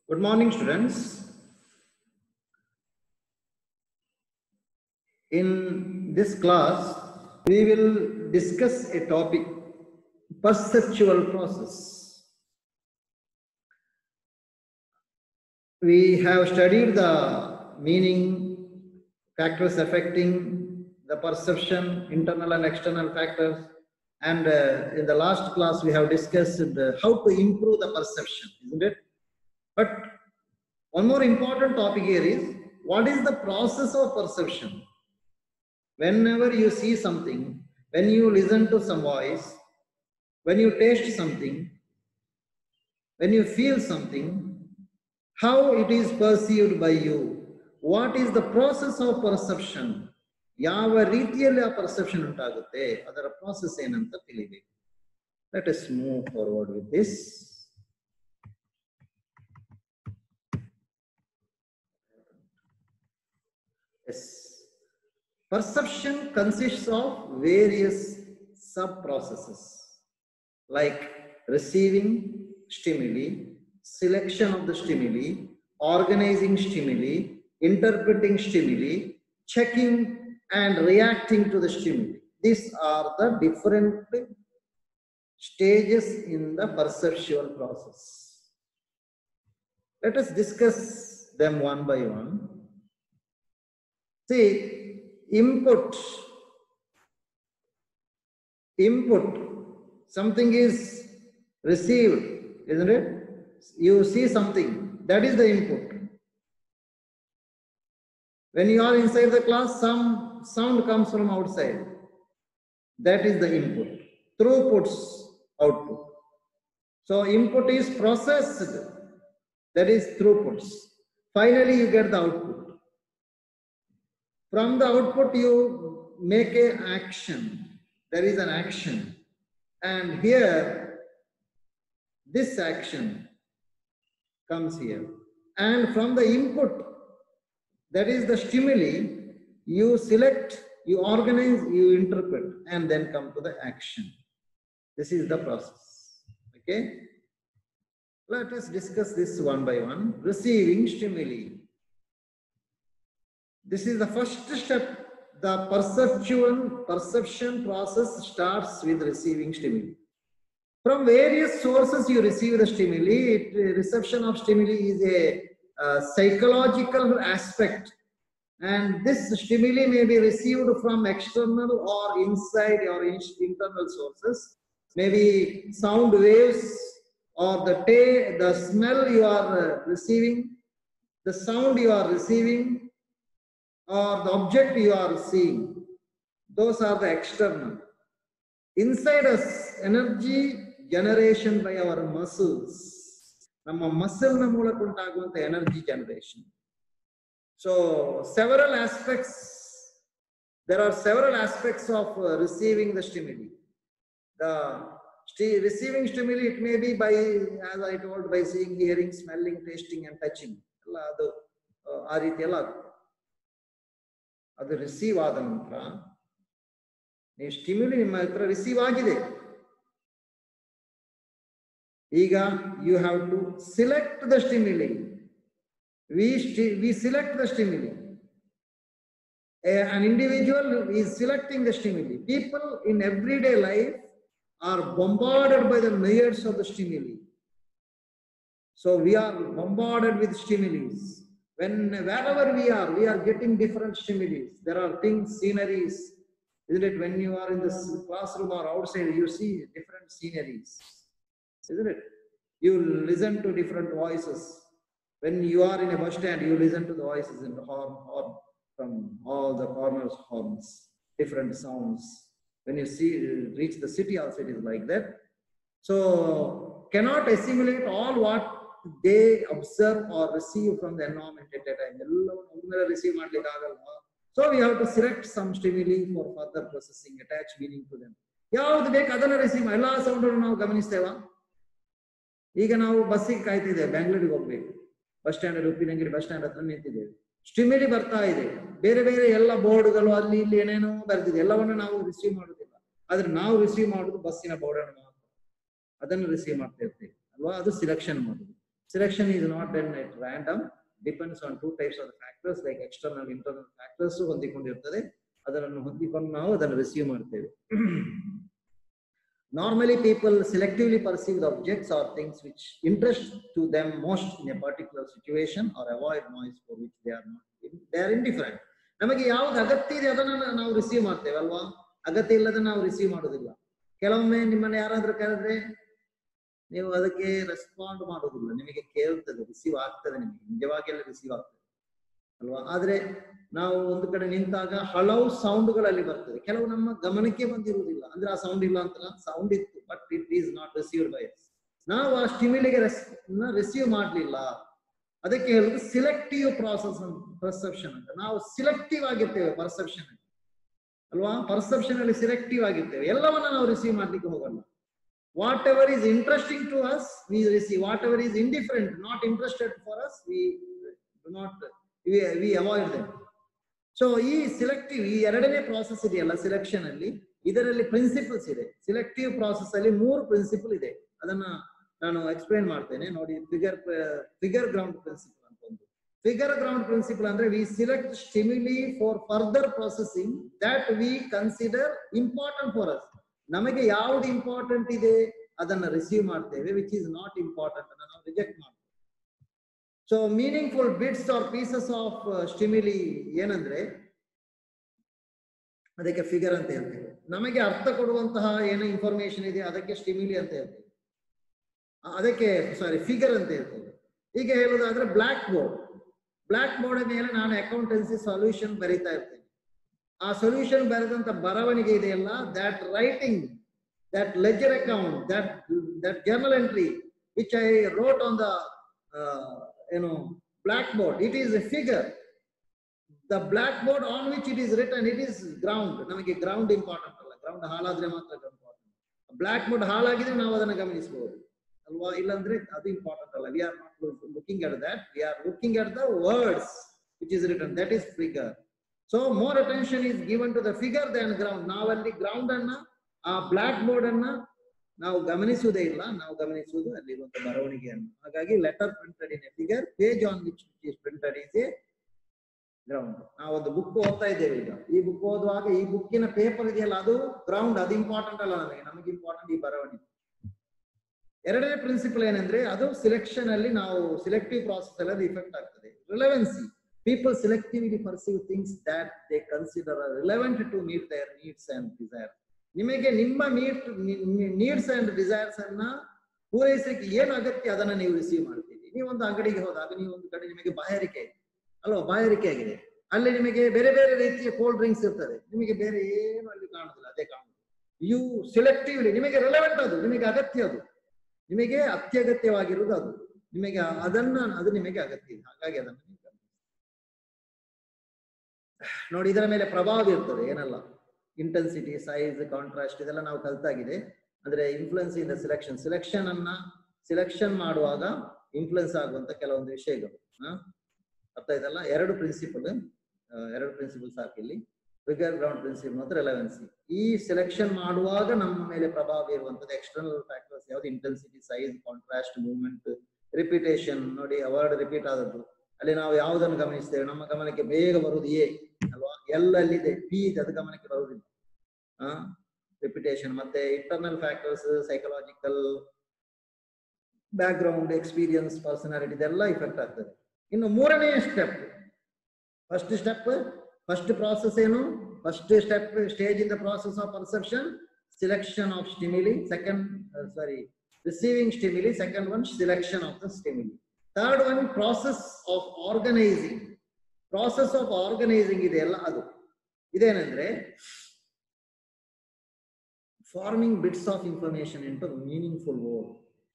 Good morning, students. In this class, we will discuss a topic, perceptual process. We have studied the meaning, factors affecting the perception, internal and external factors. And uh, in the last class, we have discussed uh, how to improve the perception, isn't it? But one more important topic here is what is the process of perception? Whenever you see something, when you listen to some voice, when you taste something, when you feel something, how it is perceived by you, what is the process of perception? ಯಾವ ರೀತಿಯಲ್ಲಿ ಆ perception ಉಂಟಾಗುತ್ತೆ ಅದರ process ಏನಂತ ತಿಳಿಬೇಕು let's move forward with this Yes. Perception consists of various sub processes like receiving stimuli, selection of the stimuli, organizing stimuli, interpreting stimuli, checking and reacting to the stimuli. These are the different stages in the perceptual process. Let us discuss them one by one. See, input, input, something is received, isn't it? You see something, that is the input. When you are inside the class, some sound comes from outside. That is the input. Throughputs, output. So input is processed, that is throughputs. Finally, you get the output. From the output, you make a action. There is an action. And here, this action comes here. And from the input, that is the stimuli, you select, you organize, you interpret, and then come to the action. This is the process. Okay? Let us discuss this one by one. Receiving stimuli. This is the first step. The perceptual perception process starts with receiving stimuli. From various sources, you receive the stimuli. It, reception of stimuli is a uh, psychological aspect, and this stimuli may be received from external or inside or in, internal sources. Maybe sound waves or the ta- the smell you are uh, receiving, the sound you are receiving, or the object you are seeing. Those are the external. Inside us, energy generation by our muscles. ನಮ್ಮ ಮಸಲ್ನ ಮೂಲಕ ಉಂಟಾಗುವಂತ energy generation so several aspects there are several aspects of uh, receiving the stimuli. The sti- receiving stimuli, it may be by, as I told, by seeing, hearing, smelling, tasting, and touching. ಎಲ್ಲ ಅದು ಆ, ಆ ರೀತಿ ಎಲ್ಲ ಆಗುತ್ತೆ ಅದು receive ಆದ ನಂತರ ನೀವು ಸ್ಟಿಮ್ಯುಲಿ ನಿಮ್ಮ ಹತ್ರ ರಿಸೀವ್ ಆಗಿದೆ ಈಗ you have to select the stimuli we we select the stimuli an individual is selecting the stimuli. People in everyday life are bombarded by the myriads of the stimuli. So we are bombarded with stimuli. When wherever we are, we are getting different stimuli. There are things, sceneries. Isn't it? When you are in the s- classroom or outside, you see different sceneries. Isn't it? You listen to different voices. When you are in a bus stand, you listen to the voices in the horn, horn from all the corners horns, different sounds. When you see reach the city, also it is like that. So cannot assimilate all what they observe or receive from the environment at a time. ಎಲ್ಲವನ್ನು ಒಮ್ಮೆಲೆ receive ಮಾಡ್ಲಿಕ್ಕೆ ಆಗಲ್ಲ. So we have to select some stimuli for further processing, attach meaning to them. ಯಾವ್ದು ಬೇಕು ಅದನ್ನ receive ಎಲ್ಲಾ sound ನಾವು ಗಮನಿಸ್ತೇವಾ ಈಗ ನಾವು ಬಸ್ಸಿಗೆ ಕಾಯ್ತಿದ್ದೇವೆ ಬೆಂಗಳೂರಿಗೆ ಹೋಗ್ಬೇಕು bus stand Uppinangady bus stand ಹತ್ರ ನಿಂತಿದ್ದೇವೆ ಸ್ಟಿಮಿಲಿ ಬರ್ತಾ ಇದೆ ಬೇರೆ ಬೇರೆ ಎಲ್ಲ ಬೋರ್ಡ್ಗಳು ಅಲ್ಲಿ ಇಲ್ಲಿ ಏನೇನೋ ಬರ್ತಿದೆ ಎಲ್ಲವನ್ನು ನಾವು ರಿಸೀವ್ ಮಾಡುದಿಲ್ಲ ಆದ್ರೆ ನಾವು ರಿಸೀವ್ ಮಾಡುದು ಬಸ್ಸಿನ ಬೋರ್ಡ್ ಅನ್ನು ಮಾತ್ರ ಅದನ್ನು ರಿಸೀವ್ ಮಾಡ್ತಾ ಇರ್ತೇವೆ ಅಲ್ವಾ ಅದು ಸಿಲೆಕ್ಷನ್ ಮಾಡುದು Selection is not done at random, depends on two types of factors like external, internal factors ಹೊಂದಿಕೊಂಡಿರ್ತದೆ ಅದನ್ನು ಹೊಂದಿಕೊಂಡು ನಾವು ಅದನ್ನು ರಿಸೀವ್ ಮಾಡ್ತೇವೆ Normally, people selectively perceive the objects or things which interest to them most in a particular situation or avoid noise for which they are not they are indifferent. ನಮಗೆ ಯಾವ್ದು ಅಗತ್ಯ ಇದೆ ಅದನ್ನ ನಾವು ರಿಸೀವ್ ಮಾಡ್ತೇವೆ ಅಲ್ವಾ ಅಗತ್ಯ ಇಲ್ಲದ ನಾವು ರಿಸೀವ್ ಮಾಡೋದಿಲ್ಲ ಕೆಲವೊಮ್ಮೆ ನಿಮ್ಮನ್ನ ಯಾರಾದ್ರೂ ಕರೆದ್ರೆ ನೀವು ಅದಕ್ಕೆ ರೆಸ್ಪಾಂಡ್ ಮಾಡೋದಿಲ್ಲ ನಿಮಗೆ ಕೇಳ್ತದೆ ರಿಸೀವ್ ಆಗ್ತದೆ ನಿಮಗೆ ನಿಜವಾಗಿ ಎಲ್ಲ ರಿಸೀವ್ ಆಗ್ತದೆ ಅಲ್ವಾ ಆದ್ರೆ ನಾವು ಒಂದು ಕಡೆ ನಿಂತಾಗ ಹಲವು ಸೌಂಡ್ಗಳಲ್ಲಿ ಬರ್ತದೆ ಕೆಲವು ನಮ್ಮ ಗಮನಕ್ಕೆ ಬಂದಿರುವುದಿಲ್ಲ ಅಂದ್ರೆ ಆ ಸೌಂಡ್ ಇಲ್ಲ ಅಂತ ಸೌಂಡ್ ಇತ್ತು but it is not received by ನಾವು ಆ ಸ್ಟಿಮಿಲಿಗೆ ರಿಸೀವ್ ಮಾಡ್ಲಿಲ್ಲ ಅದಕ್ಕೆ ಹೇಳುದು ಸಿಲೆಕ್ಟಿವ್ ಪ್ರಾಸೆಸ್ ಪರ್ಸೆಪ್ಷನ್ ಅಂತ ನಾವು ಸಿಲೆಕ್ಟಿವ್ ಆಗಿರ್ತೇವೆ ಪರ್ಸೆಪ್ಷನ್ ಅಲ್ವಾ ಪರ್ಸೆಪ್ಷನ್ ಅಲ್ಲಿ ಸಿಲೆಕ್ಟಿವ್ ಆಗಿರ್ತೇವೆ ಎಲ್ಲವನ್ನ ನಾವು ರಿಸೀವ್ ಮಾಡ್ಲಿಕ್ಕೆ ಹೋಗಲ್ಲ whatever is interesting to us we receive whatever is indifferent not interested for us we not we avoid them so ಈ ಸಿಲೆಕ್ಟಿವ್ ಈ ಎರಡನೇ ಪ್ರಾಸೆಸ್ ಇದೆಯಲ್ಲ ಸಿಲೆಕ್ಷನ್ ಅಲ್ಲಿ ಇದರಲ್ಲಿ ಪ್ರಿನ್ಸಿಪಲ್ಸ್ ಇದೆ ಸಿಲೆಕ್ಟಿವ್ ಪ್ರಾಸೆಸ್ ಅಲ್ಲಿ ಮೂರು ಪ್ರಿನ್ಸಿಪಲ್ ಇದೆ ಅದನ್ನ ನಾನು ಎಕ್ಸ್ಪ್ಲೈನ್ ಮಾಡ್ತೇನೆ ನೋಡಿ ಫಿಗರ್ ಫಿಗರ್ ಗ್ರೌಂಡ್ ಪ್ರಿನ್ಸಿಪಲ್ ಅಂತ ಒಂದು ಫಿಗರ್ ಗ್ರೌಂಡ್ ಪ್ರಿನ್ಸಿಪಲ್ ಅಂದ್ರೆ we select stimuli for further processing that we consider important for us ನಮಗೆ ಯಾವ್ದು ಇಂಪಾರ್ಟೆಂಟ್ ಇದೆ ಅದನ್ನ ರಿಸೀವ್ ಮಾಡ್ತೇವೆ ವಿಚ್ ಇಸ್ ನಾಟ್ ಇಂಪಾರ್ಟೆಂಟ್ ಅನ್ನ ನಾವು ರಿಜೆಕ್ಟ್ ಮಾಡ್ತೇವೆ so meaningful bits or pieces of stimuli ಏನಂದ್ರೆ ಅದಕ್ಕೆ ಫಿಗರ್ ಅಂತ ಹೇಳ್ತೇವೆ ನಮಗೆ ಅರ್ಥ ಕೊಡುವಂತಹ ಏನು ಇನ್ಫಾರ್ಮೇಶನ್ ಇದೆ ಅದಕ್ಕೆ ಸ್ಟಿಮಿಲಿ ಅಂತ ಹೇಳ್ತೇವೆ ಅದಕ್ಕೆ ಸಾರಿ ಫಿಗರ್ ಅಂತ ಹೇಳ್ತೇವೆ ಈಗ ಹೇಳುವುದಾದ್ರೆ ಬ್ಲಾಕ್ ಬೋರ್ಡ್ ಬ್ಲಾಕ್ ಬೋರ್ಡ್ ಮೇಲೆ ನಾನು ಅಕೌಂಟೆನ್ಸಿ ಸೊಲ್ಯೂಷನ್ ಬರೀತಾ ಇರ್ತೇನೆ ಆ ಸೊಲ್ಯೂಷನ್ ಬರೆದಂತ ಬರವಣಿಗೆ ಇದೆಯಲ್ಲ that writing that ledger account that that journal entry which I wrote on the ಏನು blackboard it is a figure the blackboard on which it is written it is ground ನಮಗೆ ground important ಅಲ್ಲ ground ಹಾಳಾದ್ರೆ ಮಾತ್ರ important block board ಹಾಳಾಗಿದ್ರೆ ನಾವು ಅದನ್ನು ಗಮನಿಸಬಹುದು ಅಲ್ವಾ ಇಲ್ಲಾಂದ್ರೆ ಅದು ಇಂಪಾರ್ಟೆಂಟ್ ಅಲ್ಲ we are not looking at that we are looking at the words which is written that is figure so more attention is given to the figure than ground ನಾವಲ್ಲಿ ground ಅನ್ನ ಆ ಬ್ಲಾಕ್ ಬೋರ್ಡ್ ಅನ್ನ ನಾವು ಗಮನಿಸುವುದೇ ಇಲ್ಲ ನಾವು ಗಮನಿಸುವುದು ಅಲ್ಲಿರುವಂತಹ ಬರವಣಿಗೆಯನ್ನು ಹಾಗಾಗಿ letter printed in a figure page on which is printed is a ground ನಾವು ಒಂದು ಬುಕ್ ಓದ್ತಾ ಇದ್ದೇವೆ ಈಗ ಈ ಬುಕ್ ಓದುವಾಗ ಈ ಬುಕ್ಕಿನ ಪೇಪರ್ ಇದೆಯಲ್ಲ ಅದು ಗ್ರೌಂಡ್ ಅದು ಇಂಪಾರ್ಟೆಂಟ್ ಅಲ್ಲ ನಮಗೆ ನಮಗೆ ಇಂಪಾರ್ಟೆಂಟ್ ಈ ಬರವಣಿಗೆ ಎರಡನೇ ಪ್ರಿನ್ಸಿಪಲ್ ಏನಂದ್ರೆ ಅದು ಸಿಲೆಕ್ಷನ್ ಅಲ್ಲಿ ನಾವು ಸಿಲೆಕ್ಟಿವ್ ಪ್ರಾಸೆಸ್ ಅಲ್ಲಿ ಅದು ಇಫೆಕ್ಟ್ ಆಗ್ತದೆ relevancy people selectively perceive things that they consider relevant to meet their needs and desire ನಿಮಗೆ ನಿಮ್ಮ ಮೀಟ್ ನೀಡ್ಸ್ ಅಂಡ್ ಡಿಸೈರ್ಸ್ ಅನ್ನ ಪೂರೈಸಲಿಕ್ಕೆ ಏನು ಅಗತ್ಯ ಅದನ್ನ ನೀವು ರಿಸೀವ್ ಮಾಡ್ತೀರಿ ನೀವು ಒಂದು ಅಂಗಡಿಗೆ ಹೋದಾಗ ನೀವು ಒಂದು ಕಡೆ ನಿಮಗೆ ಬಾಯಾರಿಕೆ ಇದೆ ಅಲ್ವಾ ಬಾಯಾರಿಕೆ ಆಗಿದೆ ಅಲ್ಲಿ ನಿಮಗೆ ಬೇರೆ ಬೇರೆ ರೀತಿಯ ಕೋಲ್ಡ್ ಡ್ರಿಂಕ್ಸ್ ಇರ್ತದೆ ನಿಮಗೆ ಬೇರೆ ಏನು ಅಲ್ಲಿ ಕಾಣುದಿಲ್ಲ ಅದೇ ಕಾಣುದು ಯು ಸಿಲೆಕ್ಟಿವ್ಲಿ ನಿಮಗೆ ರಿಲೆವೆಂಟ್ ಅದು ನಿಮಗೆ ಅಗತ್ಯ ಅದು ನಿಮಗೆ ಅತ್ಯಗತ್ಯವಾಗಿರುವುದು ಅದು ನಿಮಗೆ ಅದನ್ನ ಅದು ನಿಮಗೆ ಅಗತ್ಯ ಇದೆ ಹಾಗಾಗಿ ಅದನ್ನು ನೀವು ಗಮನಿಸಿ. ನೋಡಿ ಇದರ ಮೇಲೆ ಪ್ರಭಾವ ಇರ್ತದೆ ಏನಲ್ಲ ಇಂಟೆನ್ಸಿಟಿ ಸೈಜ್ ಕಾಂಟ್ರಾಸ್ಟ್ ಇದೆಲ್ಲ ನಾವು ಕಲ್ತಾಗಿದೆ ಅಂದ್ರೆ influence in the selection selection ಅನ್ನ ಸಿಲೆಕ್ಷನ್ ಮಾಡುವಾಗ ಇನ್ಫ್ಲುಯೆನ್ಸ್ ಆಗುವಂತ ಕೆಲವೊಂದು ವಿಷಯಗಳು ಹಾ ಅರ್ಥ ಆಯ್ತಲ್ಲ ಎರಡು ಪ್ರಿನ್ಸಿಪಲ್ ಎರಡು ಪ್ರಿನ್ಸಿಪಲ್ ಸಾಕು ಇಲ್ಲಿ ಫಿಗರ್ ಗ್ರೌಂಡ್ ಪ್ರಿನ್ಸಿಪಲ್ ಮತ್ತು ರೆಲೆವೆನ್ಸಿ ಈ ಸೆಲೆಕ್ಷನ್ ಮಾಡುವಾಗ ನಮ್ಮ ಮೇಲೆ ಪ್ರಭಾವ ಬೀರುವಂತದ್ದು ಎಕ್ಸ್ಟರ್ನಲ್ ಫ್ಯಾಕ್ಟರ್ಸ್ ಯಾವ್ದು intensity size contrast movement repetition ನೋಡಿ ವರ್ಡ್ ರಿಪೀಟ್ ಆದದ್ದು ಅಲ್ಲಿ ನಾವು ಯಾವುದನ್ನು ಗಮನಿಸ್ತೇವೆ ನಮ್ಮ ಗಮನಕ್ಕೆ ಬೇಗ ಬರುವುದು ಎ ಅಲ್ವಾ ಎಲ್ ಅಲ್ಲಿದೆ ಪಿ ಇದೆ ಅದು ಗಮನಕ್ಕೆ ಬರುವುದಿಲ್ಲ ಆ ರಿಪಿಟೇಷನ್ ಮತ್ತೆ internal factors psychological background experience personality ಇದೆಲ್ಲ ಇಫೆಕ್ಟ್ ಆಗ್ತದೆ ಇನ್ನು ಮೂರನೇ step first step first process ಏನು first step stage in the process of perception selection of stimuli second sorry receiving stimuli second one selection of the stimuli third one process of organising process of organising ಇದೆಯಲ್ಲ ಅದು ಇದೇನಂದ್ರೆ forming bits of information into meaningful word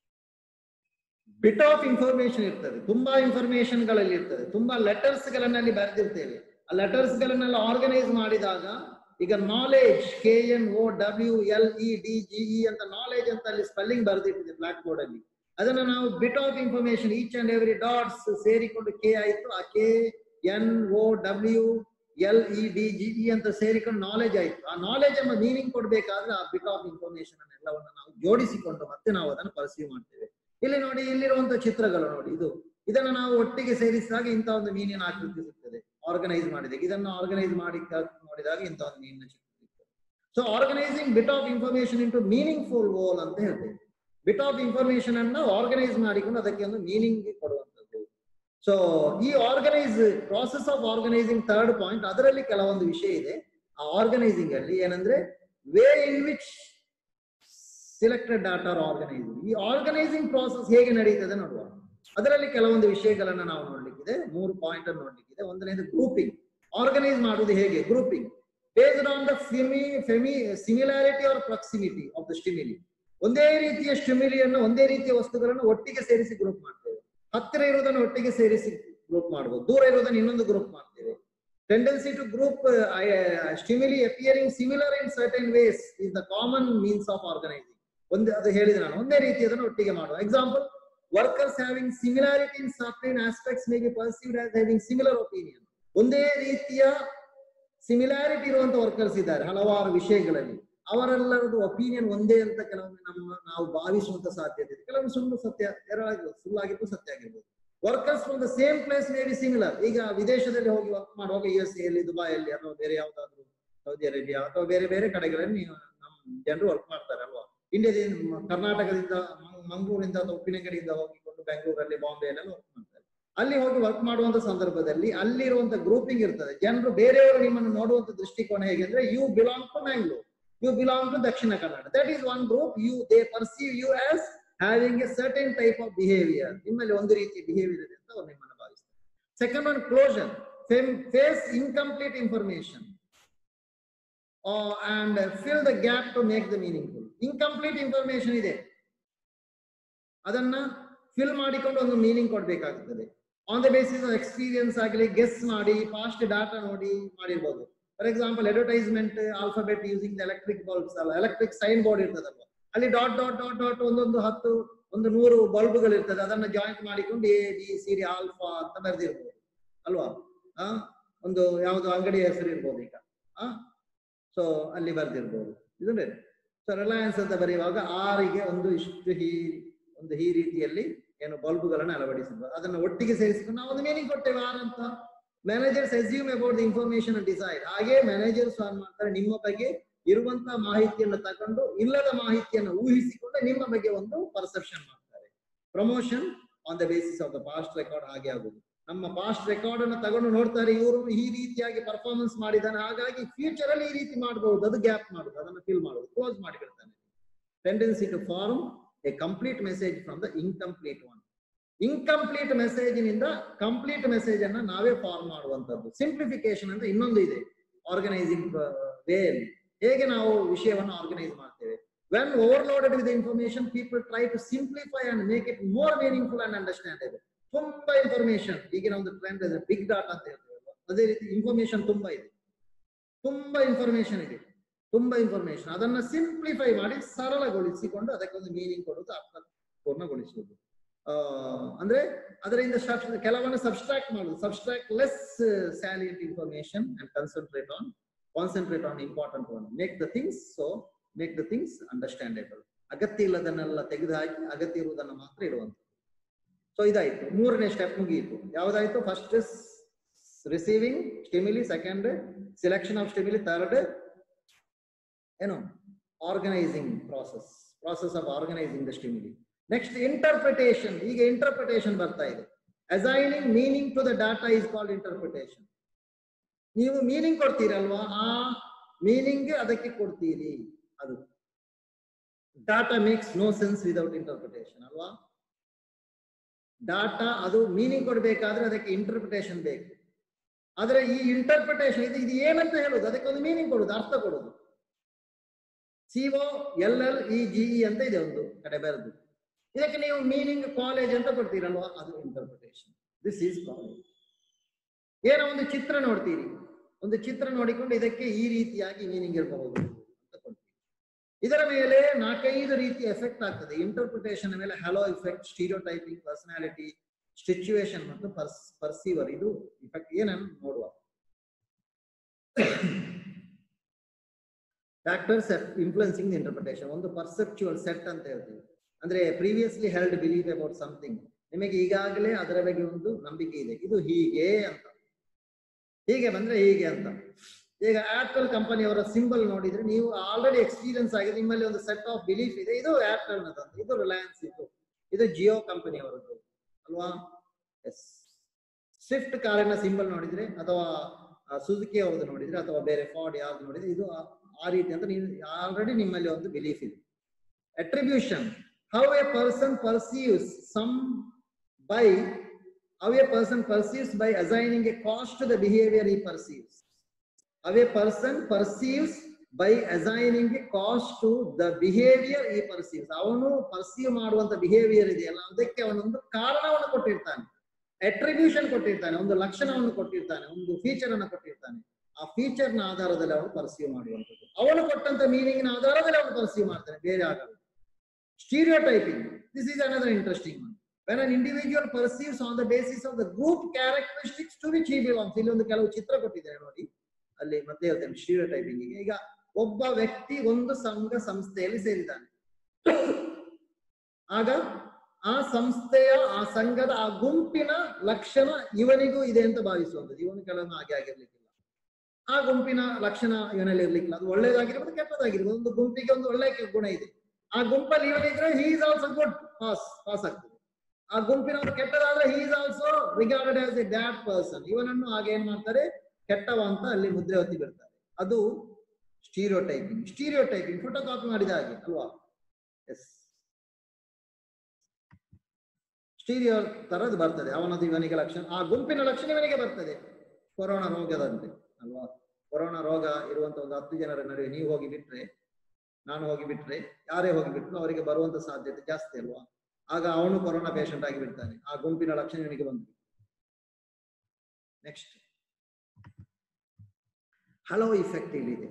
bit of information ಇರ್ತದೆ ತುಂಬಾ information ಗಳಲ್ಲಿ ಇರ್ತದೆ ತುಂಬಾ letters ಗಳನ್ನಲ್ಲಿ ಬರೆದಿರ್ತೇವೆ ಆ letters ಗಳನ್ನೆಲ್ಲ organise ಮಾಡಿದಾಗ ಈಗ knowledge K N O W L E D G E ಅಂತ ನಾಲೆಜ್ ಅಂತ ಅಲ್ಲಿ ಸ್ಪೆಲ್ಲಿಂಗ್ ಬರೆದಿಟ್ಟಿದೆ ಬ್ಲಾಕ್ ಬೋರ್ಡ್ ಅಲ್ಲಿ ಅದನ್ನ ನಾವು bit of information each and every dots ಸೇರಿಕೊಂಡು ಕೆ ಆಯ್ತು ಆ K N O W L E D G E ಅಂತ ಸೇರಿಕೊಂಡು ನಾಲೆಜ್ ಆಯ್ತು ಆ ನಾಲೆಜ್ ಎಂಬ ಮೀನಿಂಗ್ ಕೊಡ್ಬೇಕಾದ್ರೆ ಆ ಬಿಟ್ ಆಫ್ ಇನ್ಫಾರ್ಮೇಶನ್ ಅನ್ನೆಲ್ಲವನ್ನು ನಾವು ಜೋಡಿಸಿಕೊಂಡು ಮತ್ತೆ ನಾವು ಅದನ್ನು ಪರ್ಸೀವ್ ಮಾಡ್ತೇವೆ ಇಲ್ಲಿ ನೋಡಿ ಇಲ್ಲಿರುವಂತಹ ಚಿತ್ರಗಳು ನೋಡಿ ಇದು ಇದನ್ನ ನಾವು ಒಟ್ಟಿಗೆ ಸೇರಿಸಿದಾಗ ಇಂಥ ಒಂದು ಮೀನಿನ ಆಕೃತಿ ಸಿಗ್ತದೆ ಆರ್ಗನೈಸ್ ಮಾಡಿದಾಗ ಇದನ್ನ ಆರ್ಗನೈಸ್ ಮಾಡಿ ಕ- ನೋಡಿದಾಗ ಇಂಥ ಒಂದು ಮೀನಿನ ಚಿತ್ರ ಸಿಗ್ತದೆ so organising bit of information into meaningful goal ಅಂತ ಹೇಳ್ತೇವೆ ಬಿಟ್ ಆಫ್ ಇನ್ಫಾರ್ಮೇಶನ್ ಅನ್ನ ಆರ್ಗನೈಸ್ ಮಾಡಿಕೊಂಡು ಅದಕ್ಕೆ ಒಂದು ಮೀನಿಂಗ್ ಕೊಡುವಂಥದ್ದು ಸೊ ಈ organise process of organising third point ಅದರಲ್ಲಿ ಕೆಲವೊಂದು ವಿಷಯ ಇದೆ ಆ ಆರ್ಗನೈಸಿಂಗ್ ಅಲ್ಲಿ ಏನಂದ್ರೆ way in which selected data organising ಈ ಆರ್ಗನೈಸಿಂಗ್ ಪ್ರಾಸೆಸ್ ಹೇಗೆ ನಡೀತದೆ ನೋಡುವ ಅದರಲ್ಲಿ ಕೆಲವೊಂದು ವಿಷಯಗಳನ್ನ ನಾವು ನೋಡ್ಲಿಕ್ಕಿದೆ ಮೂರು ಪಾಯಿಂಟ್ ಅನ್ನು ನೋಡ್ಲಿಕ್ಕಿದೆ ಒಂದನೇದು ಗ್ರೂಪಿಂಗ್ ಆರ್ಗನೈಸ್ ಮಾಡುವುದು ಹೇಗೆ ಗ್ರೂಪಿಂಗ್ ಬೇಸ್ಡ್ ಆನ್ ದ ಫೆಮಿ ಫೆಮಿ similarity or proximity of the stimuli ಒಂದೇ ರೀತಿಯ ಸ್ಟಿಮಿಲಿಯನ್ನು ಒಂದೇ ರೀತಿಯ ವಸ್ತುಗಳನ್ನು ಒಟ್ಟಿಗೆ ಸೇರಿಸಿ ಗ್ರೂಪ್ ಮಾಡ್ತೇವೆ ಹತ್ತಿರ ಇರುವುದನ್ನು ಒಟ್ಟಿಗೆ ಸೇರಿಸಿ ಗ್ರೂಪ್ ಮಾಡಬಹುದು ದೂರ ಇರುವುದನ್ನು ಇನ್ನೊಂದು ಗ್ರೂಪ್ ಮಾಡ್ತೇವೆ tendency to group stimuli appearing similar in certain ways is the common means of organising ಒಂದೇ ಅದು ಹೇಳಿದೆ ನಾನು ಒಂದೇ ರೀತಿಯದನ್ನು ಒಟ್ಟಿಗೆ ಮಾಡುವ example workers having similarity in certain aspects may be perceived as having similar opinion ಒಂದೇ ರೀತಿಯ ಸಿಮಿಲಾರಿಟಿ ಇರುವಂತ ವರ್ಕರ್ಸ್ ಇದ್ದಾರೆ ಹಲವಾರು ವಿಷಯಗಳಲ್ಲಿ ಅವರೆಲ್ಲರದು ಒಪಿನಿಯನ್ ಒಂದೇ ಅಂತ ಕೆಲವೊಮ್ಮೆ ನಮ್ಮ ನಾವು ಭಾವಿಸುವಂತ ಸಾಧ್ಯತೆ ಇದೆ ಕೆಲವೊಮ್ಮೆ ಸುಳ್ಳು ಸತ್ಯ ಎರಡಾಗಿರ್ಬೋದು ಸುಳ್ಳಾಗಿರ್ಬೋದು ಸತ್ಯ ಆಗಿರ್ಬೋದು workers from the same place may be similar ಈಗ ವಿದೇಶದಲ್ಲಿ ಹೋಗಿ ವರ್ಕ್ ಮಾಡುವಾಗ ಯು ಎಸ್ ಎಲ್ಲಿ ದುಬೈಯಲ್ಲಿ ಅಥವಾ ಬೇರೆ ಯಾವ್ದಾದ್ರು ಸೌದಿ ಅರೇಬಿಯಾ ಅಥವಾ ಬೇರೆ ಬೇರೆ ಕಡೆಗಳಲ್ಲಿ ನೀವು ನಮ್ಮ ಜನರು ವರ್ಕ್ ಮಾಡ್ತಾರೆ ಅಲ್ವಾ ಇಂಡಿಯಾದಿಂದ ಕರ್ನಾಟಕದಿಂದ ಮಂಗ್- ಮಂಗಳೂರಿಂದ ಅಥವಾ ಉಪ್ಪಿನಂಗಡಿಯಿಂದ ಹೋಗಿಕೊಂಡು ಬೆಂಗಳೂರಲ್ಲಿ ಬಾಂಬೆಯಲ್ಲೆಲ್ಲ ವರ್ಕ್ ಮಾಡ್ತಾರೆ ಅಲ್ಲಿ ಹೋಗಿ ವರ್ಕ್ ಮಾಡುವಂತ ಸಂದರ್ಭದಲ್ಲಿ ಅಲ್ಲಿರುವಂತ ಗ್ರೂಪಿಂಗ್ ಇರ್ತದೆ ಜನರು ಬೇರೆಯವರು ನಿಮ್ಮನ್ನು ನೋಡುವಂತ ದೃಷ್ಟಿಕೋನ ಹೇಗೆ ಅಂದ್ರೆ you belong to Mangalore you belong to Dakshina Kannada that is one group you they perceive you as having a certain type of behaviour ನಿಮ್ಮಲ್ಲಿ ಒಂದು ರೀತಿಯ ಬಿಹೇವಿಯರ್ ಇದೆ ಅಂತ ಅವ್ರು ನಿಮ್ಮನ್ನು ಭಾವಿಸ್ತಾರೆ second one closure face incomplete information and fill the gap to make the meaningful incomplete information ಇದೆ ಅದನ್ನ ಫಿಲ್ ಮಾಡಿಕೊಂಡು ಒಂದು ಮೀನಿಂಗ್ ಕೊಡ್ಬೇಕಾಗುತ್ತದೆ on the basis of experience ಆಗಲಿ ಗೆಸ್ ಮಾಡಿ ಪಾಸ್ಟ್ ಡಾಟಾ ನೋಡಿ ಮಾಡಿರ್ಬೋದು for example advertisement alphabet using the electric bulbs ಅಲ್ಲ ಎಲೆಕ್ಟ್ರಿಕ್ ಸೈನ್ ಬೋರ್ಡ್ ಇರ್ತದಲ್ವ ಅಲ್ಲಿ ಡಾಟ್ ಡಾಟ್ ಡಾಟ್ ಡಾಟ್ ಒಂದೊಂದು ಹತ್ತು ಒಂದು ನೂರು ಬಲ್ಬ್ಗಳು ಇರ್ತದೆ ಅದನ್ನ ಜಾಯಿಂಟ್ ಮಾಡಿಕೊಂಡು A B C D alpha ಅಂತ ಬರೆದಿರ್ಬೋದು ಅಲ್ವಾ ಆ ಒಂದು ಯಾವ್ದು ಅಂಗಡಿ ಹೆಸರು ಇರ್ಬೋದು ಈಗ ಆ ಸೊ ಅಲ್ಲಿ ಬರ್ದಿರ್ಬೋದು ಇದನ್ನೇ ಸೊ ರಿಲಯನ್ಸ್ ಅಂತ ಬರೆಯುವಾಗ ಆರಿಗೆ ಒಂದು ಇಷ್ಟು ಹೀ ಒಂದು ಈ ರೀತಿಯಲ್ಲಿ ಏನು ಬಲ್ಬ್ಗಳನ್ನು ಅಳವಡಿಸಿದ್ರು ಅದನ್ನು ಒಟ್ಟಿಗೆ ಸೇರಿಸಿಕೊಂಡು ನಾವು ಒಂದು ಮೀನಿಂಗ್ ಕೊಟ್ಟೇವೆ ಆರ್ ಅಂತ managers assume about the information decide ಹಾಗೆ ಮ್ಯಾನೇಜರ್ಸ್ ಏನ್ ಮಾಡ್ತಾರೆ ನಿಮ್ಮ ಬಗ್ಗೆ ಇರುವಂತಹ ಮಾಹಿತಿಯನ್ನು ತಗೊಂಡು ಇಲ್ಲದ ಮಾಹಿತಿಯನ್ನು ಊಹಿಸಿಕೊಂಡು ನಿಮ್ಮ ಬಗ್ಗೆ ಒಂದು ಪರ್ಸೆಪ್ಷನ್ ಮಾಡ್ತಾರೆ promotion on the basis of the past record ಹಾಗೆ ಆಗುದು ನಮ್ಮ ಪಾಸ್ಟ್ ರೆಕಾರ್ಡ್ ಅನ್ನು ತಗೊಂಡು ನೋಡ್ತಾರೆ ಇವರು ಈ ರೀತಿಯಾಗಿ ಪರ್ಫಾರ್ಮೆನ್ಸ್ ಮಾಡಿದ್ದಾನೆ ಹಾಗಾಗಿ ಫ್ಯೂಚರ್ ಅಲ್ಲಿ ಈ ರೀತಿ ಮಾಡಬಹುದು ಅದು ಗ್ಯಾಪ್ ಮಾಡುದು ಅದನ್ನು ಫಿಲ್ ಮಾಡುದು ಕ್ಲೋಸ್ ಮಾಡಿಬಿಡ್ತಾನೆ tendency to form a complete message from the incomplete one incomplete ಮೆಸೇಜಿನಿಂದ ಕಂಪ್ಲೀಟ್ ಮೆಸೇಜ್ ಅನ್ನ ನಾವೇ ಫಾರ್ಮ್ ಮಾಡುವಂತದ್ದು ಸಿಂಪ್ಲಿಫಿಕೇಶನ್ ಅಂತ ಇನ್ನೊಂದು ಇದೆ ಆರ್ಗನೈಸಿಂಗ್ ವೇ ಅಲ್ಲಿ ಹೇಗೆ ನಾವು ವಿಷಯವನ್ನು ಆರ್ಗನೈಸ್ ಮಾಡ್ತೇವೆ when overloaded with information people try to simplify and make it more meaningful and understandable ತುಂಬಾ ಇನ್ಫಾರ್ಮೇಶನ್ ಈಗಿನ ಒಂದು ಟ್ರೆಂಡ್ ಇದೆ ಬಿಗ್ ಡಾಟಾ ಅಂತ ಹೇಳ್ತೇವೆ ಅದೇ ರೀತಿ ಇನ್ಫಾರ್ಮೇಶನ್ ತುಂಬಾ ಇದೆ ತುಂಬಾ ಇನ್ಫಾರ್ಮೇಶನ್ ಇದೆ ತುಂಬಾ ಇನ್ಫಾರ್ಮೇಶನ್ ಅದನ್ನ ಸಿಂಪ್ಲಿಫೈ ಮಾಡಿ ಸರಳಗೊಳಿಸಿಕೊಂಡು ಅದಕ್ಕೆ ಒಂದು ಮೀನಿಂಗ್ ಕೊಡುವುದು ಅರ್ಥಪೂರ್ಣಗೊಳಿಸುವುದು ಆ, ಅಂದ್ರೆ ಅದರಿಂದ ಸಬ್- ಕೆಲವನ್ನ ಸಬ್ಸ್ಟ್ರಾಕ್ಟ್ ಮಾಡುದು subtract less salient information and concentrate on concentrate on important one make the things so make the things understandable ಅಗತ್ಯ ಇಲ್ಲದನ್ನೆಲ್ಲ ತೆಗೆದುಹಾಕಿ ಅಗತ್ಯ ಇರುವುದನ್ನು ಮಾತ್ರ ಇಡುವಂತ ಸೊ ಇದಾಯ್ತು ಮೂರನೇ ಸ್ಟೆಪ್ ಮುಗಿಯಿತು ಯಾವ್ದಾಯ್ತು first receiving stimuli second selection of stimuli third ಏನು organising process process of organising the stimuli next interpretation ಈಗ ಇಂಟರ್ಪ್ರಿಟೇಷನ್ ಬರ್ತಾ ಇದೆ assigning meaning to the data is called interpretation ನೀವು ಮೀನಿಂಗ್ ಕೊಡ್ತೀರಲ್ವಾ ಆ ಮೀನಿಂಗ್ ಅದಕ್ಕೆ ಕೊಡ್ತೀರಿ ಅದು data makes no sense without interpretation ಅಲ್ವಾ ಡಾಟಾ ಅದು ಮೀನಿಂಗ್ ಕೊಡ್ಬೇಕಾದ್ರೆ ಅದಕ್ಕೆ ಇಂಟರ್ಪ್ರಿಟೇಷನ್ ಬೇಕು ಆದ್ರೆ ಈ ಇಂಟರ್ಪ್ರಿಟೇಷನ್ ಇದು ಇದು ಏನಂತ ಹೇಳುದು ಅದಕ್ಕೆ ಒಂದು ಮೀನಿಂಗ್ ಕೊಡುದು ಅರ್ಥ ಕೊಡುದು C O L L E G E ಅಂತ ಇದೆ ಒಂದು ಕಡೆ ಬರೆದು ಇದಕ್ಕೆ ನೀವು ಮೀನಿಂಗ್ ಕಾಲೇಜ್ ಅಂತ ಕೊಡ್ತೀರಲ್ವಾ ಅದು ಇಂಟರ್ಪ್ರಿಟೇಷನ್ ದಿಸ್ ಈಸ್ ಕಾಲೇಜ್ ಏನೋ ಒಂದು ಚಿತ್ರ ನೋಡ್ತೀರಿ ಒಂದು ಚಿತ್ರ ನೋಡಿಕೊಂಡು ಇದಕ್ಕೆ ಈ ರೀತಿಯಾಗಿ ಮೀನಿಂಗ್ ಇರಬಹುದು ಅಂತ ಕೊಡ್ತೀರಿ ಇದರ ಮೇಲೆ ನಾಲ್ಕೈದು ರೀತಿ ಎಫೆಕ್ಟ್ ಆಗ್ತದೆ ಇಂಟರ್ಪ್ರಿಟೇಷನ್ ಮೇಲೆ halo effect stereotyping personality situation ಮತ್ತು ಪರ್ಸ್ ಪರ್ಸೀವರ್ ಇದು ಇಫೆಕ್ಟ್ ಏನನ್ನು ನೋಡುವ ಫ್ಯಾಕ್ಟರ್ಸ್ ಇನ್ಫ್ಲುಯೆನ್ಸಿಂಗ್ ಇಂಟರ್ಪ್ರಿಟೇಷನ್ ಒಂದು ಪರ್ಸೆಪ್ಚುವಲ್ ಸೆಟ್ ಅಂತ ಹೇಳ್ತೀವಿ ಅಂದ್ರೆ previously held believe about something ನಿಮಗೆ ಈಗಾಗಲೇ ಅದರ ಬಗ್ಗೆ ಒಂದು ನಂಬಿಕೆ ಇದೆ ಇದು ಹೀಗೆ ಅಂತ ಹೀಗೆ ಬಂದ್ರೆ ಹೀಗೆ ಅಂತ ಈಗ ಏರ್ಟೆಲ್ ಕಂಪನಿಯವರ ಸಿಂಬಲ್ ನೋಡಿದ್ರೆ ನೀವು ಆಲ್ರೆಡಿ ಎಕ್ಸ್ಪೀರಿಯನ್ಸ್ ಆಗಿದೆ ನಿಮ್ಮಲ್ಲಿ ಒಂದು ಸೆಟ್ ಆಫ್ ಬಿಲೀಫ್ ಇದೆ ಇದು ಏರ್ಟೆಲ್ ನದಂತ ಇದು ರಿಲಯನ್ಸ್ ಇದು ಇದು ಜಿಯೋ ಕಂಪನಿಯವರದ್ದು ಅಲ್ವಾ ಎಸ್ ಸ್ವಿಫ್ಟ್ ಕಾರಿನ ಸಿಂಬಲ್ ನೋಡಿದ್ರೆ ಅಥವಾ ಸುಜುಕಿ ಅವ್ರದ್ದು ನೋಡಿದ್ರೆ ಅಥವಾ ಬೇರೆ ಫಾರ್ಡ್ ಯಾವ್ದು ನೋಡಿದ್ರೆ ಇದು ಆ- ಆ ರೀತಿ ಅಂತ ನೀವು ಆಲ್ರೆಡಿ ನಿಮ್ಮಲ್ಲಿ ಒಂದು ಬಿಲೀಫ್ ಇದೆ attribution how a person perceives some by how a person perceives by assigning a cause to the behaviour ಈ perceives how a person perceives by assigning a cause to the behaviour ಈ perceives ಅವನು perceive ಮಾಡುವಂತ behaviour ಇದೆಯಲ್ಲ ಅದಕ್ಕೆ ಅವನೊಂದು ಕಾರಣವನ್ನು ಕೊಟ್ಟಿರ್ತಾನೆ attribution ಕೊಟ್ಟಿರ್ತಾನೆ ಒಂದು ಲಕ್ಷಣವನ್ನು ಕೊಟ್ಟಿರ್ತಾನೆ ಒಂದು ಫೀಚರ್ ಅನ್ನು ಕೊಟ್ಟಿರ್ತಾನೆ ಆ ಫೀಚರ್ ನ ಆಧಾರದಲ್ಲಿ ಅವನು ಪರ್ಸೀವ್ ಮಾಡುವಂಥದ್ದು ಅವನು ಕೊಟ್ಟಂತ ಮೀನಿಂಗ್ ನ ಆಧಾರದಲ್ಲಿ ಅವನು ಪರ್ಸೀವ್ ಮಾಡ್ತಾನೆ ಬೇರೆ ಆಗಲ್ಲ stereotyping this is another interesting one when an individual perceives on the basis of the group characteristics to which he belongs ಇಲ್ಲಿ ಒಂದು ಕೆಲವು ಚಿತ್ರ ಕೊಟ್ಟಿದ್ದಾರೆ ನೋಡಿ ಅಲ್ಲಿ ಮತ್ತೆ ಹೇಳ್ತೇನೆ ಸ್ಟೀರಿಯೋಟೈಪಿಂಗ್ ಈಗ ಒಬ್ಬ ವ್ಯಕ್ತಿ ಒಂದು ಸಂಘ ಸಂಸ್ಥೆಯಲ್ಲಿ ಸೇರಿದ್ದಾನೆ ಆಗ ಆ ಸಂಸ್ಥೆಯ ಆ ಸಂಘದ ಆ ಗುಂಪಿನ ಲಕ್ಷಣ ಇವನಿಗೂ ಇದೆ ಅಂತ ಭಾವಿಸುವಂಥದ್ದು ಇವನು ಕೆಲವೊಮ್ಮೆ ಹಾಗೆ ಆಗಿರ್ಲಿಕ್ಕಿಲ್ಲ ಆ ಗುಂಪಿನ ಲಕ್ಷಣ ಇವನಲ್ಲಿ ಇರ್ಲಿಕ್ಕಿಲ್ಲ ಅದು ಒಳ್ಳೇದಾಗಿರ್ಬೋದು ಕೆಟ್ಟದಾಗಿರ್ಬೋದು ಒಂದು ಗುಂಪಿಗೆ ಒಂದು ಒಳ್ಳೆ ಗುಣ ಇದೆ ಆ ಗುಂಪಲ್ಲಿ ಇವನಿದ್ರೆ he is also good pass pass ಆಗ್ತದೆ ಆ ಗುಂಪಿನವರು ಕೆಟ್ಟದಾದ್ರೆ he is also regarded as a bad person ಇವನನ್ನು ಹಾಗೆ ಏನ್ ಮಾಡ್ತಾರೆ ಕೆಟ್ಟವ ಅಂತ ಅಲ್ಲಿ ಮುದ್ರೆ ಹೊತ್ತಿ ಬಿಡ್ತಾರೆ ಅದು stereotyping stereotyping photocopy ಮಾಡಿದ ಹಾಗೆ ಅಲ್ವಾ ಎಸ್ ಸ್ಟೀರಿಯೋ ತರದ್ದು ಬರ್ತದೆ ಅವನದು ಇವನಿಗೆ ಲಕ್ಷಣ ಆ ಗುಂಪಿನ ಲಕ್ಷಣ ಇವನಿಗೆ ಬರ್ತದೆ ಕೊರೋನಾ ರೋಗದಂತೆ ಅಲ್ವಾ ಕೊರೋನಾ ರೋಗ ಇರುವಂತ ಒಂದು ಹತ್ತು ಜನರ ನಡುವೆ ನೀವು ಹೋಗಿ ಬಿಟ್ರೆ ನಾನು ಹೋಗಿ ಬಿಟ್ರೆ ಯಾರೇ ಹೋಗಿ ಬಿಟ್ರು ಅವರಿಗೆ ಬರುವಂತ ಸಾಧ್ಯತೆ ಜಾಸ್ತಿ ಅಲ್ವಾ ಆಗ ಅವನು ಕೊರೋನಾ ಪೇಷಂಟ್ ಆಗಿ ಬಿಡ್ತಾನೆ ಆ ಗುಂಪಿನ ಲಕ್ಷಣ ಇವನಿಗೆ ಬಂದು ನೆಕ್ಸ್ಟ್ ಹಲೋ ಇಫೆಕ್ಟ್ ಇಲ್ಲಿದೆ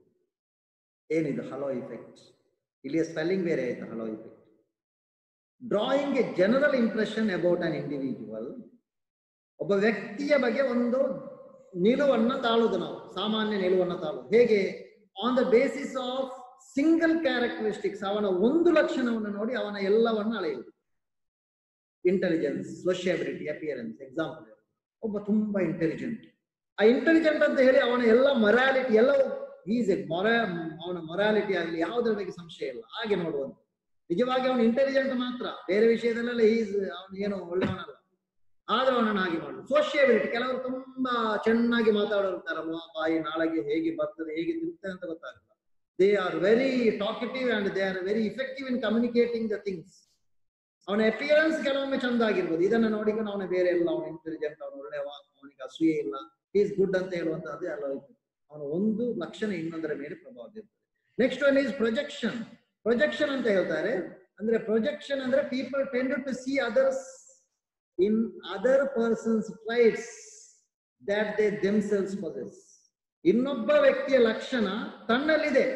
ಏನಿದು ಹಲೋ ಇಫೆಕ್ಟ್ ಇಲ್ಲಿಯ ಸ್ಪೆಲ್ಲಿಂಗ್ ಬೇರೆ ಆಯ್ತು halo effect drawing a general impression about an individual ಒಬ್ಬ ವ್ಯಕ್ತಿಯ ಬಗ್ಗೆ ಒಂದು ನಿಲುವನ್ನ ತಾಳುದು ನಾವು ಸಾಮಾನ್ಯ ನಿಲುವನ್ನ ತಾಳುದು ಹೇಗೆ on the basis of single characteristics ಅವನ ಒಂದು ಲಕ್ಷಣವನ್ನು ನೋಡಿ ಅವನ ಎಲ್ಲವನ್ನ ಅಳೆಯುವುದು ಇಂಟೆಲಿಜೆನ್ಸ್ ಸೋಷಿಯಬಿಲಿಟಿ ಅಪಿಯರೆನ್ಸ್ ಎಕ್ಸಾಂಪಲ್ ಒಬ್ಬ ತುಂಬಾ ಇಂಟೆಲಿಜೆಂಟ್ ಆ ಇಂಟೆಲಿಜೆಂಟ್ ಅಂತ ಹೇಳಿ ಅವನ ಎಲ್ಲ ಮೊರಾಲಿಟಿ ಎಲ್ಲವೂ ಈಸ್ ಎ ಮೊರ ಅವನ ಮೊರಾಲಿಟಿ ಆಗಲಿ ಯಾವುದರ ಬಗ್ಗೆ ಸಂಶಯ ಇಲ್ಲ ಹಾಗೆ ನೋಡುವಂತ ನಿಜವಾಗಿ ಅವನು ಇಂಟೆಲಿಜೆಂಟ್ ಮಾತ್ರ ಬೇರೆ ವಿಷಯದಲ್ಲೆಲ್ಲ ಈಸ್ ಅವನು ಏನು ಒಳ್ಳೆಯವನಲ್ಲ ಆದ್ರೆ ಅವನನ್ನು ಹಾಗೆ ಮಾಡುದು ಸೋಷಿಯಬಿಲಿಟಿ ಕೆಲವರು ತುಂಬಾ ಚೆನ್ನಾಗಿ ಮಾತಾಡೋರ್ತಾರಲ್ವಾ ಬಾಯಿ ನಾಳೆಗೆ ಹೇಗೆ ಬರ್ತದೆ ಹೇಗೆ ತಿರುಗ್ತದೆ ಅಂತ ಗೊತ್ತಾಗಲ್ಲ they are very talkative and they are very effective in communicating the things ಅವನ ಅಪಿಯರೆನ್ಸ್ ಕೆಲವೊಮ್ಮೆ ಚಂದ ಆಗಿರ್ಬೋದು ಇದನ್ನ ನೋಡಿಕೊಂಡು ಅವನ ಬೇರೆ ಇಲ್ಲ ಅವನು ಇಂಟೆಲಿಜೆಂಟ್ ಅವನು ಒಳ್ಳೆಯವ ಅವನಿಗೆ ಅಸೂಯೆ ಇಲ್ಲ ಈಸ್ ಗುಡ್ ಅಂತ ಹೇಳುವಂತ ಅದೇ ಅಲ್ಲ ಅವನ ಒಂದು ಲಕ್ಷಣ ಇನ್ನೊಂದರ ಮೇಲೆ ಪ್ರಭಾವ ಬೀರ್ತದೆ next one is projection projection ಅಂತ ಹೇಳ್ತಾರೆ ಅಂದ್ರೆ ಪ್ರೊಜೆಕ್ಷನ್ ಅಂದ್ರೆ people tend to see others in other persons traits that they themselves possess ಇನ್ನೊಬ್ಬ ವ್ಯಕ್ತಿಯ ಲಕ್ಷಣ ತನ್ನಲ್ಲಿದೆ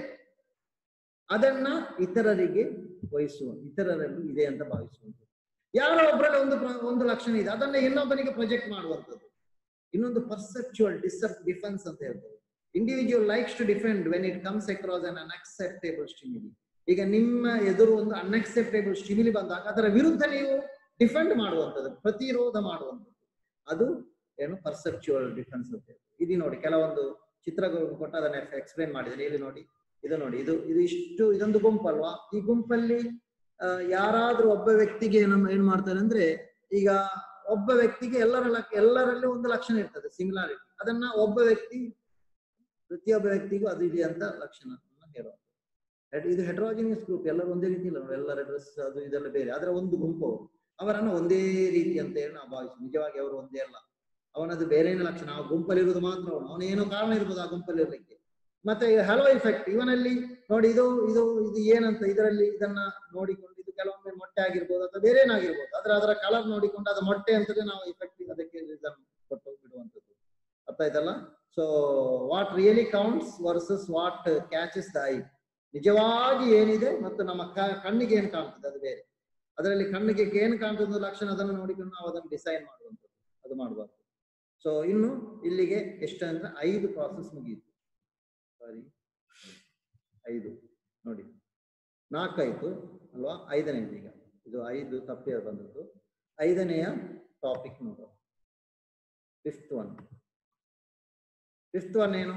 ಅದನ್ನ ಇತರರಿಗೆ ವಹಿಸುವ ಇತರರಲ್ಲಿ ಇದೆ ಅಂತ ಭಾವಿಸುವಂಥದ್ದು ಯಾರೋ ಒಬ್ಬರಲ್ಲಿ ಒಂದು ಪ್ರ- ಒಂದು ಲಕ್ಷಣ ಇದೆ ಅದನ್ನ ಇನ್ನೊಬ್ಬನಿಗೆ ಪ್ರೊಜೆಕ್ಟ್ ಮಾಡುವಂಥದ್ದು ಇನ್ನೊಂದು ಪರ್ಸೆಪ್ಚುವಲ್ ಡಿಸಪ್ ಡಿಫೆನ್ಸ್ ಅಂತ ಹೇಳ್ತಾರೆ individual likes to defend when it comes across an unacceptable stimuli ಈಗ ನಿಮ್ಮ ಎದುರು ಒಂದು ಅನ್ಅಕ್ಸೆಪ್ಟೇಬಲ್ ಸ್ಟಿಮಿಲಿ ಬಂದಾಗ ಅದರ ವಿರುದ್ಧ ನೀವು ಡಿಫೆಂಡ್ ಮಾಡುವಂಥದ್ದು ಪ್ರತಿರೋಧ ಮಾಡುವಂಥದ್ದು ಅದು ಏನು ಪರ್ಸೆಪ್ಚುವಲ್ ಡಿಫೆನ್ಸ್ ಅಂತ ಹೇಳ್ತಾರೆ ಇದು ನೋಡಿ ಕೆಲವೊಂದು ಚಿತ್ರಗಳು ಕೊಟ್ಟು ಅದನ್ನ ಎಕ್ಸ್ಪ್ಲೈನ್ ಮಾಡಿದ್ದೀನಿ ಇಲ್ಲಿ ನೋಡಿ ಇದು ನೋಡಿ ಇದು ಇದು ಇಷ್ಟು ಇದೊಂದು ಗುಂಪಲ್ವಾ ಈ ಗುಂಪಲ್ಲಿ ಆ, ಯಾರಾದ್ರೂ ಒಬ್ಬ ವ್ಯಕ್ತಿಗೆ ನಮ್ಮ ಏನ್ ಮಾಡ್ತಾರೆ ಅಂದ್ರೆ ಈಗ ಒಬ್ಬ ವ್ಯಕ್ತಿಗೆ ಎಲ್ಲರ ಲಕ್- ಎಲ್ಲರಲ್ಲಿ ಒಂದು ಲಕ್ಷಣ ಇರ್ತದೆ ಸಿಮಿಲಾರಿಟಿ ಅದನ್ನ ಒಬ್ಬ ವ್ಯಕ್ತಿ ಪ್ರತಿಯೊಬ್ಬ ವ್ಯಕ್ತಿಗೂ ಅದು ಇದೆ ಅಂತ ಲಕ್ಷಣ ಹೇಳುವ ಇದು ಹೆಟ್ರೋಜಿನಿಯಸ್ ಗ್ರೂಪ್ ಎಲ್ಲರೂ ಒಂದೇ ರೀತಿ ಇಲ್ಲ ನೋಡಿ ಎಲ್ಲರ ಡ್ರೆಸ್ ಅದು ಇದೆಲ್ಲ ಬೇರೆ ಆದ್ರೆ ಒಂದು ಗುಂಪು ಅವರು ಅವರನ್ನು ಒಂದೇ ರೀತಿ ಅಂತ ಹೇಳಿ ನಾವು ಭಾವಿಸಿ ನಿಜವಾಗಿ ಅವರು ಒಂದೇ ಅಲ್ಲ ಅವನದು ಬೇರೆನೇ ಲಕ್ಷಣ ಆ ಗುಂಪಲ್ಲಿರುವುದು ಮಾತ್ರ ಅವನು ಅವನೇನೋ ಕಾರಣ ಇರ್ಬೋದು ಆ ಗುಂಪಲ್ಲಿ ಇರ್ಲಿಕ್ಕೆ ಮತ್ತೆ ಹಲೋ ಇಫೆಕ್ಟ್ ಇವನಲ್ಲಿ ನೋಡಿ ಇದು ಇದು ಇದು ಏನಂತ ಇದರಲ್ಲಿ ಇದನ್ನ ನೋಡಿಕೊಂಡು ಇದು ಕೆಲವೊಮ್ಮೆ ಮೊಟ್ಟೆ ಆಗಿರ್ಬೋದು ಅಥವಾ ಬೇರೆ ಏನಾಗಿರ್ಬೋದು ಆದ್ರೆ ಅದರ ಕಲರ್ ನೋಡಿಕೊಂಡು ಅದು ಮೊಟ್ಟೆ ಅಂತಲೇ ನಾವು ಇಫೆಕ್ಟ್ ಅದಕ್ಕೆ ರೀಸನ್ ಕೊಟ್ಟು ಬಿಡುವಂಥದ್ದು ಅರ್ಥ ಆಯ್ತಲ್ಲ so what really counts versus what catches the eye ನಿಜವಾಗಿ ಏನಿದೆ ಮತ್ತು ನಮ್ಮ ಕ- ಕಣ್ಣಿಗೆ ಏನ್ ಕಾಣ್ತದೆ ಅದು ಬೇರೆ ಅದರಲ್ಲಿ ಕಣ್ಣಿಗೆ ಏನು ಕಾಣ್ತದೆ ಲಕ್ಷಣ ಅದನ್ನು ನೋಡಿಕೊಂಡು ನಾವು ಅದನ್ನು ಡಿಸೈನ್ ಮಾಡುವಂಥದ್ದು ಅದು ಮಾಡಬಾರ್ದು ಸೊ ಇನ್ನು ಇಲ್ಲಿಗೆ ಎಷ್ಟು ಅಂದ್ರೆ ಐದು ಪ್ರಾಸೆಸ್ ಮುಗಿಯಿತು ಸಾರಿ ಐದು ನೋಡಿ ನಾಲ್ಕಾಯ್ತು ಅಲ್ವಾ ಐದನೇದು ಈಗ ಇದು ಐದು ತಪ್ಪಿ ಬಂದದ್ದು ಐದನೆಯ ಟಾಪಿಕ್ ನೋಡುವ ಫಿಫ್ತ್ ಒನ್ ಫಿಫ್ತ್ ಒನ್ ಏನು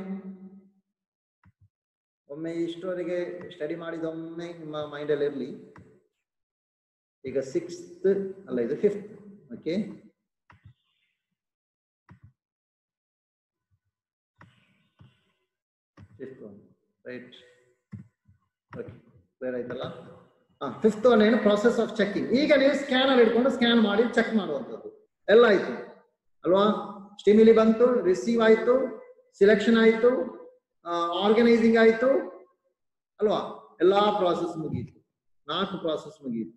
ಒಮ್ಮೆ ಇಷ್ಟವರೆಗೆ ಸ್ಟಡಿ ಮಾಡಿದ ಒಮ್ಮೆ ನಿಮ್ಮ ಮೈಂಡಲ್ಲಿ ಇರಲಿ ಈಗ ಸಿಕ್ಸ್ತ್ ಅಲ್ಲ ಇದು fifth okay fifth one right okay clear ಆಯ್ತಲ್ಲ ಹಾ ಫಿಫ್ತ್ ಒನ್ ಏನು ಪ್ರಾಸೆಸ್ ಆಫ್ ಚೆಕಿಂಗ್ ಈಗ ನೀವು ಸ್ಕ್ಯಾನರ್ ಹಿಡ್ಕೊಂಡು ಸ್ಕ್ಯಾನ್ ಮಾಡಿ ಚೆಕ್ ಮಾಡುವಂಥದ್ದು ಎಲ್ಲ ಆಯ್ತು ಅಲ್ವಾ ಸ್ಟಿಮಿಲಿ ಬಂತು ರಿಸೀವ್ ಆಯ್ತು ಸಿಲೆಕ್ಷನ್ ಆಯ್ತು ಆರ್ಗನೈಸಿಂಗ್ ಆಯ್ತು ಅಲ್ವಾ ಎಲ್ಲಾ ಪ್ರಾಸೆಸ್ ಮುಗೀತು ನಾಲ್ಕು ಪ್ರಾಸೆಸ್ ಮುಗೀತು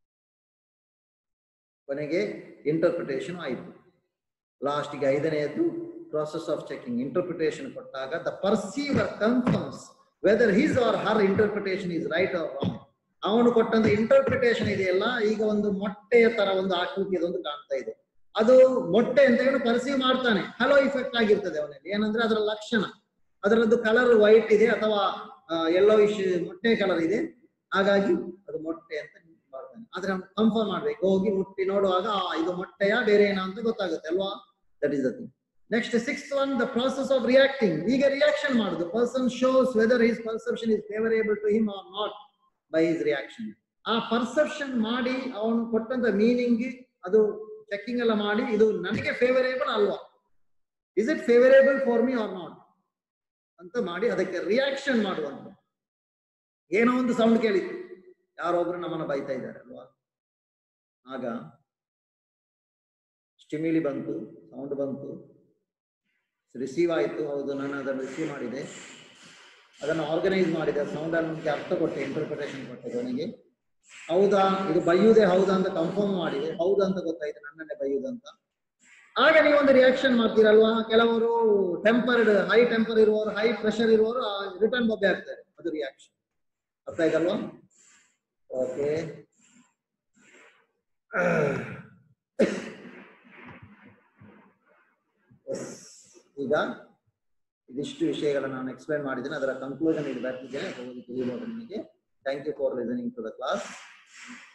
ಕೊನೆಗೆ ಇಂಟರ್ಪ್ರಿಟೇಷನ್ ಆಯಿತು ಲಾಸ್ಟಿಗೆ ಐದನೆಯದ್ದು ಪ್ರಾಸೆಸ್ ಆಫ್ ಚೆಕಿಂಗ್ ಇಂಟರ್ಪ್ರಿಟೇಷನ್ ಕೊಟ್ಟಾಗ the perceiver confirms whether his or her interpretation is right or wrong ಅವನು ಕೊಟ್ಟಂತ ಇಂಟರ್ಪ್ರಿಟೇಷನ್ ಇದೆಯಲ್ಲ ಈಗ ಒಂದು ಮೊಟ್ಟೆಯ ತರ ಒಂದು ಆಕೃತಿ ಅದೊಂದು ಕಾಣ್ತಾ ಇದೆ ಅದು ಮೊಟ್ಟೆ ಅಂತ ಹೇಳಿ ಪರ್ಸೀವ್ ಮಾಡ್ತಾನೆ ಹಲೋ ಇಫೆಕ್ಟ್ ಆಗಿರ್ತದೆ ಅವನಲ್ಲಿ ಏನಂದ್ರೆ ಅದರ ಲಕ್ಷಣ ಅದರದ್ದು ಕಲರ್ ವೈಟ್ ಇದೆ ಅಥವಾ ಎಲ್ಲೋ ಇಶ್ ಮೊಟ್ಟೆ ಕಲರ್ ಇದೆ ಹಾಗಾಗಿ ಅದು ಮೊಟ್ಟೆ ಅಂತ ಮಾಡ್ತಾನೆ ಆದ್ರೆ ಅವ್ನು ಕನ್ಫರ್ಮ್ ಮಾಡ್ಬೇಕು ಹೋಗಿ ಮುಟ್ಟಿ ನೋಡುವಾಗ ಆ, ಇದು ಮೊಟ್ಟೆಯ ಬೇರೆ ಏನೋ ಅಂತ ಗೊತ್ತಾಗುತ್ತೆ ಅಲ್ವಾ that is the thing next six one the process of reacting ಈಗ ರಿಯಾಕ್ಷನ್ ಮಾಡುದು person shows whether his perception is favourable to him or not by his reaction ಆ ಪರ್ಸೆಪ್ಷನ್ ಮಾಡಿ ಅವನು ಕೊಟ್ಟಂತ ಮೀನಿಂಗ್ ಅದು ಚೆಕಿಂಗ್ ಎಲ್ಲ ಮಾಡಿ ಇದು ನನಗೆ ಫೇವರೇಬಲ್ ಅಲ್ವಾ is it favourable for me or not ಅಂತ ಮಾಡಿ ಅದಕ್ಕೆ ರಿಯಾಕ್ಷನ್ ಮಾಡುವಂತ ಏನೋ ಒಂದು ಸೌಂಡ್ ಕೇಳಿತ್ತು ಯಾರೊಬ್ರು ನಮ್ಮನ್ನ ಬೈತಾ ಇದ್ದಾರೆ ಅಲ್ವಾ ಆಗ ಸ್ಟಿಮಿಲಿ ಬಂತು ಸೌಂಡ್ ಬಂತು ರಿಸೀವ್ ಆಯಿತು ಹೌದು ನಾನು ಅದನ್ನು ರಿಸೀವ್ ಮಾಡಿದೆ ಅದನ್ನು ಆರ್ಗನೈಸ್ ಮಾಡಿದೆ ಸೌಂಡ್ ಅನ್ನೋದಕ್ಕೆ ಅರ್ಥ ಕೊಟ್ಟೆ ಇಂಟರ್ಪ್ರಿಟೇಷನ್ ಕೊಟ್ಟೆ ಅವನಿಗೆ ಹೌದಾ ಇದು ಬೈಯುವುದೇ ಹೌದಾ ಅಂತ ಕನ್ಫರ್ಮ್ ಮಾಡಿದೆ ಹೌದಾ ಅಂತ ಗೊತ್ತಾಯ್ತು ನನ್ನನ್ನೇ ಬೈಯುವುದಂತ ಆಗ ನೀವೊಂದು ರಿಯಾಕ್ಷನ್ ಮಾಡ್ತೀರಲ್ವಾ ಕೆಲವರು ಟೆಂಪರ್ಡ್ ಹೈ ಟೆಂಪರ್ ಇರುವವರು ಹೈ ಪ್ರೆಷರ್ ಇರುವವರು ರಿಟರ್ನ್ ಬಬ್ಬೆ ಆಗ್ತಾರೆ ಅದು ರಿಯಾಕ್ಷನ್ ಅರ್ಥ ಆಯ್ತಲ್ವಾ ಓಕೆ ಈಗ ಇದಿಷ್ಟು ವಿಷಯಗಳನ್ನು ನಾನು ಎಕ್ಸ್ಪ್ಲೈನ್ ಮಾಡಿದ್ದೇನೆ ಅದರ ಕನ್ಕ್ಲೂಷನ್ ಇಲ್ಲಿ ಬರ್ತಿದ್ದೇನೆ ಓದಿ ತಿಳಿಬಹುದು ನಿಮಗೆ thank you for listening to the class